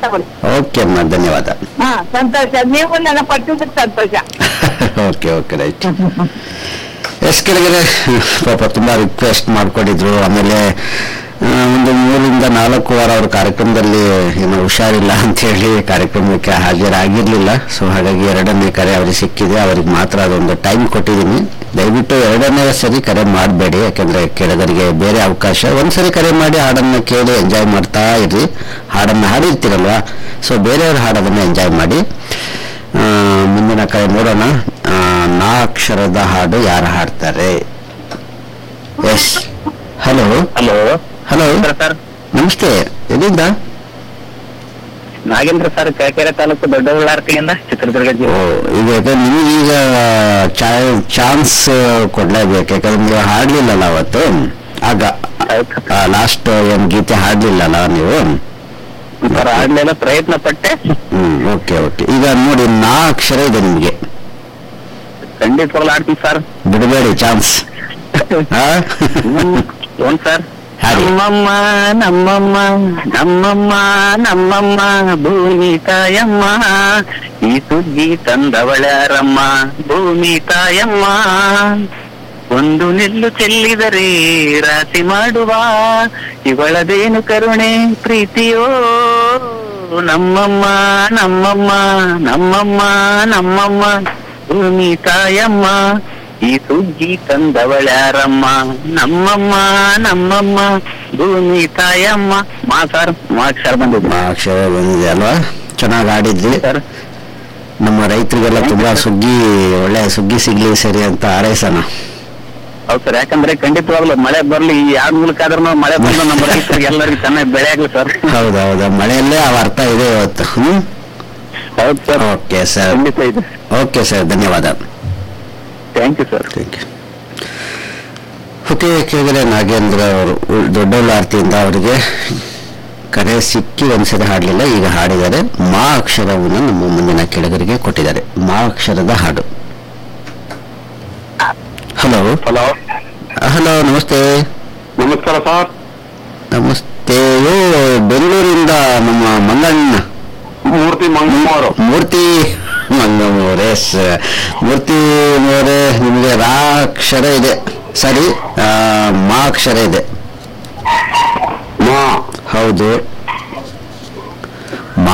ತಗೊಳ್ಳಿ ಓಕೆ ಅಮ್ಮ ಧನ್ಯವಾದ ಹಾ ಸಂತೋಷ ನೀವು ನನ್ನ ಪಟ್ಟಿದ್ದಕ್ಕೆ ಸಂತೋಷ ಓಕೆ ಓಕೆ ರೈಟ್ ಎಸ್ ಕೆಳಗಡೆ ಪಾಪ ತುಂಬಾ ರಿಕ್ವೆಸ್ಟ್ ಮಾಡ್ಕೊಂಡಿದ್ರು ಆಮೇಲೆ ಆ, ಒಂದು ಮೂರಿಂದ ನಾಲ್ಕು ವಾರ ಅವ್ರ ಕಾರ್ಯಕ್ರಮದಲ್ಲಿ ಏನು ಹುಷಾರಿಲ್ಲ ಅಂತ ಹೇಳಿ ಕಾರ್ಯಕ್ರಮಕ್ಕೆ ಹಾಜರಾಗಿರ್ಲಿಲ್ಲ ಸೊ ಹಾಗಾಗಿ ಎರಡನೇ ಕರೆ ಅವ್ರಿಗೆ ಸಿಕ್ಕಿದೆ ಅವ್ರಿಗೆ ಮಾತ್ರ ಅದೊಂದು ಟೈಮ್ ಕೊಟ್ಟಿದ್ದೀನಿ ದಯವಿಟ್ಟು ಎರಡನೇ ಸರಿ ಕರೆ ಮಾಡಬೇಡಿ ಯಾಕಂದ್ರೆ ಕೆಳಗರಿಗೆ ಬೇರೆ ಅವಕಾಶ ಒಂದ್ಸರಿ ಕರೆ ಮಾಡಿ ಹಾಡನ್ನ ಕೇಳಿ ಎಂಜಾಯ್ ಮಾಡ್ತಾ ಇರ್ರಿ ಹಾಡನ್ನ ಹಾಡಿರ್ತೀರಲ್ವಾ ಸೊ ಬೇರೆಯವ್ರ ಹಾಡೋದನ್ನ ಎಂಜಾಯ್ ಮಾಡಿ ಆ, ಮುಂದಿನ ಕರೆ ನೋಡೋಣ ಆ, ನಾ ಅಕ್ಷರದ ಹಾಡು ಯಾರು ಹಾಡ್ತಾರೆ yes hello hello hello sir ನಮಸ್ತೆ ಎಲ್ಲಿಂದ ನಾಗೇಂದ್ರ ಸರ್ ಕೆರೆ ತಾಲೂಕು ದೊಡ್ಡಬಳ್ಳಾರ್ತಿಯಿಂದ ಚಿತ್ರದುರ್ಗ ಓ ಜಿಲ್ಲೆ ಈಗ ಯಾಕಂದ್ರೆ ನಿಮಗೀಗ ಚಾನ್ಸ್ ಕೊಡ್ಲೇಬೇಕು ಯಾಕಂದ್ರೆ ನೀವು ಹಾಡ್ಲಿಲ್ಲಲ್ಲ ಅವತ್ತು ಆಗ ಲಾಸ್ಟ್ ಏನ್ ಗೀತೆ ಹಾಡ್ಲಿಲ್ಲಲ್ಲ ನೀವು ಸರ್ ಆಡ್ಲೆಲ್ಲ ಪ್ರಯತ್ನ ಪಟ್ಟೆ ಹ್ಮ್ ಓಕೆ ಓಕೆ ಈಗ ನೋಡಿ ನಾ ಅಕ್ಷರ ಇದೆ ನಿಮ್ಗೆ ಖಂಡಿತವಾಗ್ಲೂ ಆಡ್ತೀವಿ ಸರ್ ಬಿಡಬೇಡಿ ಚಾನ್ಸ್ ಏನ್ ಸರ್ ಹಾಡಿ. ನಮ್ಮಮ್ಮ ನಮ್ಮಮ್ಮ ನಮ್ಮಮ್ಮ ನಮ್ಮಮ್ಮ ಭೂಮಿ ತಾಯಮ್ಮ ಈ ಸುದ್ದಿ ತಂದವಳ್ಯಾರಮ್ಮ ಭೂಮಿ ತಾಯಮ್ಮ ಒಂದು ನೆಲ್ಲು ಚೆಲ್ಲಿದರೆ ರಾಶಿ ಮಾಡುವ ಇವಳದೇನು ಕರುಣೆ ಪ್ರೀತಿಯೋ ನಮ್ಮಮ್ಮ ನಮ್ಮಮ್ಮ ನಮ್ಮಮ್ಮ ನಮ್ಮಮ್ಮ ಭೂಮಿ ತಾಯಮ್ಮ ಈ ಸುಗ್ಗಿ ತಂದವಳ್ಯಾರಮ್ಮ ನಮ್ಮಮ್ಮ ನಮ್ಮಮ್ಮ ಭೂಮಿ ತಾಯಮ್ಮ ಮಾ ಸರ್ ಮಾಕ್ಷರ ಬಂದಿದ್ದ ನಾ ಅಕ್ಷರ ಬಂದಿದೆ ಅಲ್ವಾ ಚೆನ್ನಾಗಿ ಆಡಿದ್ರಿ ಸರ್ ನಮ್ಮ ರೈತರಿಗೆಲ್ಲ ತುಂಬಾ ಸುಗ್ಗಿ ಒಳ್ಳೆ ಸುಗ್ಗಿ ಸಿಗ್ಲಿ ಸರಿ ಅಂತ ಹಾರೈಸೋಣ ಹೌದು ಸರ್ ಯಾಕಂದ್ರೆ ಖಂಡಿತವಾಗ್ಲೂ ಮಳೆ ಬರ್ಲಿ ಯಾರ ಮೂಲಕ ಆದ್ರೂ ಮಳೆ ಬಂದು ನಮ್ಮ ರೈತರಿಗೆ ಎಲ್ಲರಿಗೂ ಚೆನ್ನಾಗಿ ಬೆಳೆ ಆಗ್ಲಿ ಸರ್ ಹೌದೌದು ಮಳೆಯಲ್ಲೇ ಆ ಅರ್ಥ ಇದೆ ಇವತ್ತು ಹ್ಮ್ ಹೌದು ಸರ್ ಓಕೆ ಸರ್ ಖಂಡಿತ ಇದೆ ಓಕೆ ಸರ್ ಧನ್ಯವಾದ thank you sir thank you okay ಕೇಳಿದ್ರೆ ನಾಗೇಂದ್ರ ಅವರು ಉಳ್- ದೊಡ್ಡಬಳ್ಳಾರ್ತಿಯಿಂದ ಅವರಿಗೆ ಕರೆ ಸಿಕ್ಕಿ ಒಂದ್ಸರಿ ಹಾಡಲಿಲ್ಲ ಈಗ ಹಾಡಿದ್ದಾರೆ ಮಾ ಅಕ್ಷರವನ್ನು ನಮ್ಮ ಮುಂದಿನ ಕೆಳಗರಿಗೆ ಕೊಟ್ಟಿದ್ದಾರೆ ಮಾ ಅಕ್ಷರದ ಹಾಡು ಹಲೋ ಹಲೋ ಹಲೋ ನಮಸ್ತೆ ನಮಸ್ಕಾರ ಸರ್ ನಮಸ್ತೆ ಓ ಬೆಂಗಳೂರಿಂದ ನಮ್ಮ ಮಂಗಣ್ಣ ಮೂರ್ತಿ ಮಂಗಮ್ಮವರು ಮೂರ್ತಿ ಮಂಗಮೂರೆ ಸ- ಮೂರ್ತಿ ಮೋರೆ ನಿಮಗೆ ರಾ ಅಕ್ಷರ ಇದೆ ಸರಿ ಆ, ಮಾ ಅಕ್ಷರ ಇದೆ ಮಾ ಹೌದು